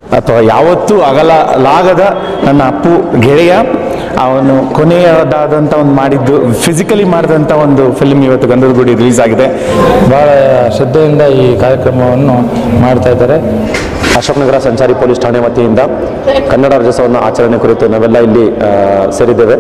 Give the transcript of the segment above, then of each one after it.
ಅಥವಾ ಯಾವತ್ತೂ ಅಗಲಲಾಗದ ನನ್ನ ಅಪ್ಪು ಗೆಳೆಯ ಅವನು ಕೊನೆಯದಾದಂಥ ಒಂದು ಮಾಡಿದ್ದು ಫಿಸಿಕಲಿ ಮಾಡಿದಂಥ ಒಂದು ಫಿಲ್ಮ್ ಇವತ್ತು ಗಂಧದ ಗುಡಿ ರಿಲೀಸ್ ಆಗಿದೆ ಭಾಳ ಶ್ರದ್ಧೆಯಿಂದ ಈ ಕಾರ್ಯಕ್ರಮವನ್ನು ಮಾಡ್ತಾ ಇದ್ದಾರೆ ಅಶೋಕನಗರ ಸಂಚಾರಿ ಪೊಲೀಸ್ ಠಾಣೆ ವತಿಯಿಂದ ಕನ್ನಡ ರಾಜ್ಯೋತ್ಸವನ ಆಚರಣೆ ಕುರಿತು ನಾವೆಲ್ಲ ಇಲ್ಲಿ ಆ, ಸೇರಿದ್ದೇವೆ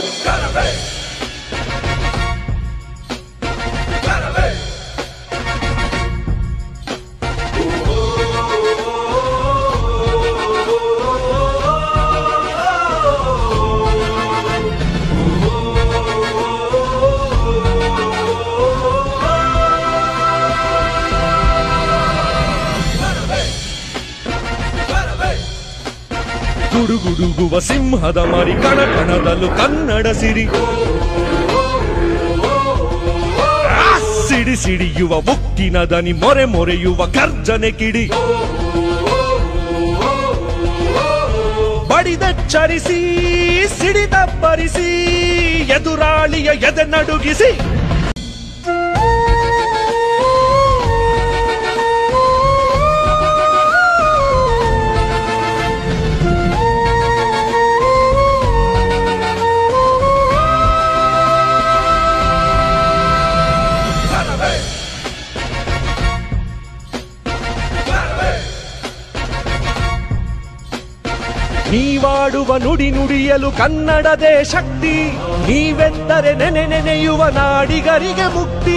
ಗುಡುಗುಡುಗುವ ಸಿಂಹದ ಮರಿ ಕಣ ಕಣದಲ್ಲೂ ಕನ್ನಡ ಸಿರಿ ಆ, ಸಿಡಿ ಸಿಡಿಯುವ ಮುಕ್ಕಿನ ದನಿ ಮೊರೆ ಮೊರೆಯುವ ಗರ್ಜನೆ ಕಿಡಿ ಬಡಿದಚ್ಚರಿಸಿ ಸಿಡಿದಬ್ಬರಿಸಿ ಎದುರಾಳಿಯ ಎದೆ ನಡುಗಿಸಿ ನೀವಾಡುವ ನುಡಿ ನುಡಿಯಲು ಕನ್ನಡದೇ ಶಕ್ತಿ ನೀವೆಂದರೆ ನೆನೆ ನೆನೆಯುವ ನಾಡಿಗರಿಗೆ ಮುಕ್ತಿ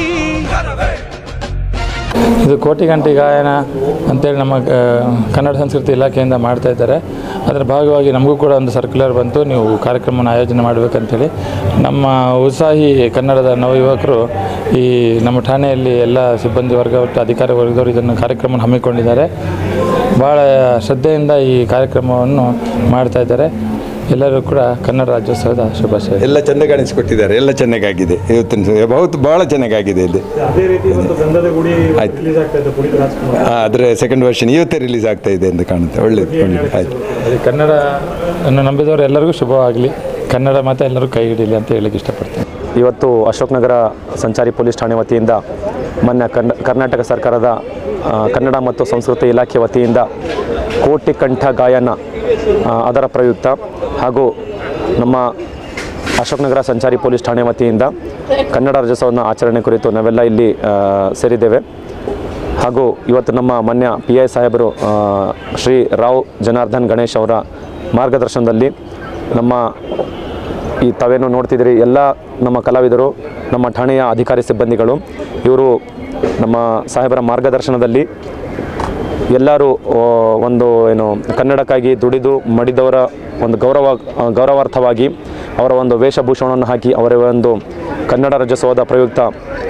ಇದು ಕೋಟಿ ಗಂಟೆ ಗಾಯನ ಅಂತೇಳಿ ನಮ್ಮ ಆ, ಕನ್ನಡ ಸಂಸ್ಕೃತಿ ಇಲಾಖೆಯಿಂದ ಮಾಡ್ತಾ ಇದ್ದಾರೆ ಅದರ ಭಾಗವಾಗಿ ನಮಗೂ ಕೂಡ ಒಂದು ಸರ್ಕ್ಯುಲರ್ ಬಂತು ನೀವು ಕಾರ್ಯಕ್ರಮವನ್ನು ಆಯೋಜನೆ ಮಾಡಬೇಕಂತೇಳಿ ನಮ್ಮ ಉತ್ಸಾಹಿ ಕನ್ನಡದ ನವಯುವಕರು ಈ ನಮ್ಮ ಠಾಣೆಯಲ್ಲಿ ಎಲ್ಲ ಸಿಬ್ಬಂದಿ ವರ್ಗ ಮತ್ತು ಅಧಿಕಾರಿ ವರ್ಗದವರು ಇದನ್ನು ಕಾರ್ಯಕ್ರಮವನ್ನು ಹಮ್ಮಿಕೊಂಡಿದ್ದಾರೆ ಭಾಳ ಶ್ರದ್ಧೆಯಿಂದ ಈ ಕಾರ್ಯಕ್ರಮವನ್ನು ಮಾಡ್ತಾ ಇದ್ದಾರೆ ಎಲ್ಲರೂ ಕೂಡ ಕನ್ನಡ ರಾಜ್ಯೋತ್ಸವದ ಶುಭಾಶಯ ಎಲ್ಲ ಚೆಂದ ಕಾಣಿಸ್ಕೊಟ್ಟಿದ್ದಾರೆ ಎಲ್ಲ ಚೆನ್ನಾಗಾಗಿದೆ ಇವತ್ತಿನ ಸ- ಬಹುತ್ ಭಾಳ ಚೆನ್ನಾಗಾಗಿದೆ ಇಲ್ಲಿ ಆಯ್ತು ಹಾಂ ಅದರ ಸೆಕೆಂಡ್ ವರ್ಷನ್ ಇವತ್ತೇ ರಿಲೀಸ್ ಆಗ್ತಾ ಇದೆ ಅಂತ ಕಾಣುತ್ತೆ ಒಳ್ಳೇದು ಒಳ್ಳೇದು ಆಯ್ತು ಅದೇ ಕನ್ನಡ ಅನ್ನು ನಂಬಿದವರು ಎಲ್ಲರಿಗೂ ಶುಭವಾಗಲಿ ಕನ್ನಡ ಮಾತ್ರ ಎಲ್ಲರೂ ಕೈ ಹಿಡೀಲಿ ಅಂತ ಹೇಳಕ್ಕೆ ಇಷ್ಟಪಡ್ತೀನಿ ಇವತ್ತು ಅಶೋಕನಗರ ಸಂಚಾರಿ ಪೊಲೀಸ್ ಠಾಣೆ ವತಿಯಿಂದ ಮೊನ್ನೆ ಕರ್ನ ಕರ್ನಾಟಕ ಸರ್ಕಾರದ ಆ, ಕನ್ನಡ ಮತ್ತು ಸಂಸ್ಕೃತಿ ಇಲಾಖೆ ವತಿಯಿಂದ ಕೋಟಿ ಕಂಠ ಗಾಯನ ಆ, ಅದರ ಪ್ರಯುಕ್ತ ಹಾಗೂ ನಮ್ಮ ಅಶೋಕನಗರ ಸಂಚಾರಿ ಪೊಲೀಸ್ ಠಾಣೆ ವತಿಯಿಂದ ಕನ್ನಡ ರಾಜ್ಯೋತ್ಸವನ ಆಚರಣೆ ಕುರಿತು ನಾವೆಲ್ಲ ಇಲ್ಲಿ ಆ, ಸೇರಿದ್ದೇವೆ ಹಾಗೂ ಇವತ್ತು ನಮ್ಮ ಮಾನ್ಯ ಪಿ ಐ ಸಾಹೇಬರು ಆ, ಶ್ರೀ ರಾವ್ ಜನಾರ್ದನ್ ಗಣೇಶ್ ಅವರ ಮಾರ್ಗದರ್ಶನದಲ್ಲಿ ನಮ್ಮ ಈ ತಾವೇನು ನೋಡ್ತಿದ್ದೀರಿ ಎಲ್ಲ ನಮ್ಮ ಕಲಾವಿದರು ನಮ್ಮ ಠಾಣೆಯ ಅಧಿಕಾರಿ ಸಿಬ್ಬಂದಿಗಳು ಇವರು ನಮ್ಮ ಸಾಹೇಬರ ಮಾರ್ಗದರ್ಶನದಲ್ಲಿ ಎಲ್ಲರೂ ಆ, ಒಂದು ಏನು ಕನ್ನಡಕ್ಕಾಗಿ ದುಡಿದು ಮಡಿದವರ ಒಂದು ಗೌರವ ಆ, ಗೌರವಾರ್ಥವಾಗಿ ಅವರ ಒಂದು ವೇಷಭೂಷಣವನ್ನು ಹಾಕಿ ಅವರ ಒಂದು ಕನ್ನಡ ರಾಜ್ಯೋತ್ಸವದ ಪ್ರಯುಕ್ತ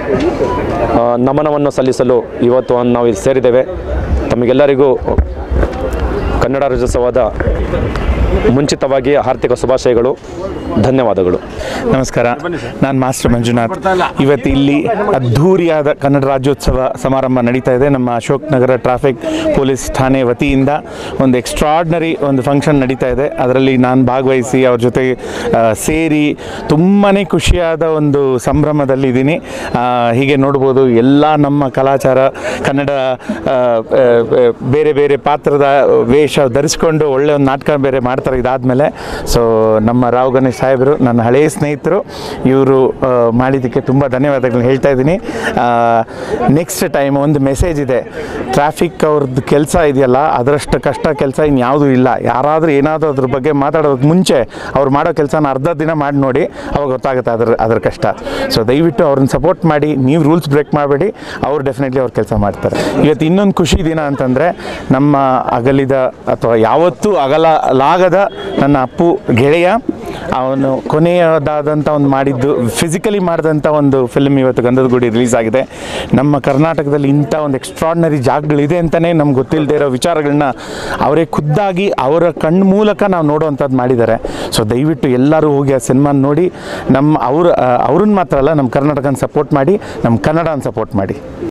ಆ, ನಮನವನ್ನು ಸಲ್ಲಿಸಲು ಇವತ್ತು ನಾವು ಇಲ್ಲಿ ಸೇರಿದ್ದೇವೆ ತಮಗೆಲ್ಲರಿಗೂ ಕನ್ನಡ ರಾಜ್ಯೋತ್ಸವದ ಮುಂಚಿತವಾಗಿ ಆರ್ಥಿಕ ಶುಭಾಶಯಗಳು ಧನ್ಯವಾದಗಳು ನಮಸ್ಕಾರ ನಾನು ಮಾಸ್ಟರ್ ಮಂಜುನಾಥ್ ಇವತ್ತು ಇಲ್ಲಿ ಅದ್ಧೂರಿಯಾದ ಕನ್ನಡ ರಾಜ್ಯೋತ್ಸವ ಸಮಾರಂಭ ನಡೀತಾ ಇದೆ ನಮ್ಮ ಅಶೋಕ್ ನಗರ ಟ್ರಾಫಿಕ್ ಪೊಲೀಸ್ ಠಾಣೆ ವತಿಯಿಂದ ಒಂದು ಎಕ್ಸ್ಟ್ರಾರ್ಡ್ನರಿ ಒಂದು ಫಂಕ್ಷನ್ ನಡೀತಾ ಇದೆ ಅದರಲ್ಲಿ ನಾನು ಭಾಗವಹಿಸಿ ಅವ್ರ ಜೊತೆ ಆ, ಸೇರಿ ತುಂಬಾ ಖುಷಿಯಾದ ಒಂದು ಸಂಭ್ರಮದಲ್ಲಿ ಇದ್ದೀನಿ ಆ, ಹೀಗೆ ನೋಡ್ಬೋದು ಎಲ್ಲ ನಮ್ಮ ಕಲಾಚಾರ ಕನ್ನಡ ಆ, ಆ, ಬೇರೆ ಬೇರೆ ಪಾತ್ರದ ವೇಷ ಧರಿಸ್ಕೊಂಡು ಒಳ್ಳೆ ಒಂದು ನಾಟಕ ಬೇರೆ ಮಾಡ್ತಾರೆ ಇದಾದಮೇಲೆ ಸೊ ನಮ್ಮ ರಾವ್ ಗಣೇಶ್ ಸಾಹೇಬರು ನನ್ನ ಹಳೆಯ ಸ್ನೇಹಿತರು ಇವರು ಮಾಡಿದ್ದಕ್ಕೆ ತುಂಬ ಧನ್ಯವಾದಗಳನ್ನ ಹೇಳ್ತಾ ಇದ್ದೀನಿ ನೆಕ್ಸ್ಟ್ ಟೈಮ್ ಒಂದು ಮೆಸೇಜ್ ಇದೆ ಟ್ರಾಫಿಕ್ ಅವ್ರದ್ದು ಕೆಲಸ ಇದೆಯಲ್ಲ ಅದರಷ್ಟು ಕಷ್ಟ ಕೆಲಸ ಇನ್ಯಾವುದೂ ಇಲ್ಲ ಯಾರಾದರೂ ಏನಾದರೂ ಅದ್ರ ಬಗ್ಗೆ ಮಾತಾಡೋದಕ್ಕೆ ಮುಂಚೆ ಅವ್ರು ಮಾಡೋ ಕೆಲಸನ ಅರ್ಧ ದಿನ ಮಾಡಿ ನೋಡಿ ಅವಾಗ ಗೊತ್ತಾಗುತ್ತೆ ಅದ್ರ ಅದ್ರ ಕಷ್ಟ ಸೊ ದಯವಿಟ್ಟು ಅವ್ರನ್ನ ಸಪೋರ್ಟ್ ಮಾಡಿ ನೀವು ರೂಲ್ಸ್ ಬ್ರೇಕ್ ಮಾಡಬೇಡಿ ಅವ್ರು ಡೆಫಿನೆಟ್ಲಿ ಅವ್ರ ಕೆಲಸ ಮಾಡ್ತಾರೆ ಇವತ್ತು ಇನ್ನೊಂದು ಖುಷಿ ದಿನ ಅಂತಂದರೆ ನಮ್ಮ ಅಗಲಿದ ಅಥವಾ ಯಾವತ್ತೂ ಅಗಲಲಾಗದ ನನ್ನ ಅಪ್ಪು ಗೆಳೆಯ ಅವನು ಕೊನೆಯದಾದಂಥ ಒಂದು ಮಾಡಿದ್ದು ಫಿಸಿಕಲಿ ಮಾಡಿದಂಥ ಒಂದು ಫಿಲ್ಮ್ ಇವತ್ತು ಗಂಧದ ಗುಡಿ ರಿಲೀಸ್ ಆಗಿದೆ ನಮ್ಮ ಕರ್ನಾಟಕದಲ್ಲಿ ಇಂಥ ಒಂದು ಎಕ್ಸ್ಟ್ರಾರ್ಡ್ನರಿ ಜಾಗಗಳಿದೆ ಅಂತಲೇ ನಮ್ಗೆ ಗೊತ್ತಿಲ್ಲದೆ ಇರೋ ವಿಚಾರಗಳನ್ನ ಅವರೇ ಖುದ್ದಾಗಿ ಅವರ ಕಣ್ಣು ಮೂಲಕ ನಾವು ನೋಡುವಂಥದ್ದು ಮಾಡಿದ್ದಾರೆ ಸೊ ದಯವಿಟ್ಟು ಎಲ್ಲರೂ ಹೋಗಿ ಆ ಸಿನಿಮಾ ನೋಡಿ ನಮ್ಮ ಅವ್ರ ಅವ್ರನ್ನ ಮಾತ್ರ ಅಲ್ಲ ನಮ್ಮ ಕರ್ನಾಟಕನ ಸಪೋರ್ಟ್ ಮಾಡಿ ನಮ್ಮ ಕನ್ನಡನ ಸಪೋರ್ಟ್ ಮಾಡಿ